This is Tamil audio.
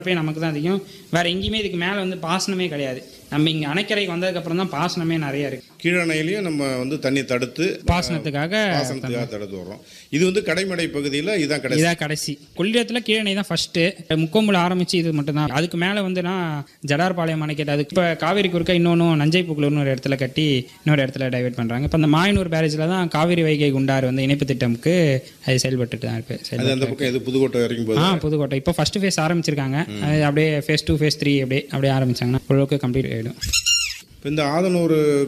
போய் நமக்கு தான் அதிகம் வேற எங்கேயுமே இதுக்கு மேலே வந்து பாசனமே கிடையாது நம்ம இங்கே அணைக்கரைக்கு வந்ததுக்கப்புறம் தான் பாசனமே நிறைய இருக்கு கீழணையிலையும் நம்ம வந்து தண்ணி தடுத்து பாசனத்துக்காக பாசனத்துக்காக தடுத்து வர்றோம் இது வந்து கடைமடை பகுதியில் இதான் கடைசி இதான் கடைசி கொள்ளிடத்தில் கீழணை தான் ஃபர்ஸ்ட் முக்கொம்புல ஆரம்பிச்சு இது மட்டும் தான் அதுக்கு மேலே வந்து நான் ஜடார்பாளையம் அணைக்கட்டு அதுக்கு இப்போ காவேரி குறுக்க இன்னொன்றும் நஞ்சை புக்குலூர்னு ஒரு இடத்துல கட்டி இன்னொரு இடத்துல டைவர்ட் பண்ணுறாங்க இப்போ அந்த மாயனூர் பேரேஜில் தான் காவேரி வைகை குண்டாறு வந்து இணைப்பு திட்டமுக்கு அது செயல்பட்டுட்டு தான் இருக்கு அது செயல்பட்டு அந்த பக்கம் இது புதுக்கோட்டை வரைக்கும் போகுது ஆ புதுக்கோட்டை இப்போ ஃபர்ஸ்ட் ஃபேஸ் ஆரம்பிச்சிருக்காங்க அது அப்படியே ஃபேஸ் டூ ஃபேஸ் த்ரீ அப்படியே அப்படியே ஆரம்பிச்சாங்கன்னா ஓரளவுக்கு கம்ப்ளீட் ஆகிடும் இப்போ இந்த ஆதனூர்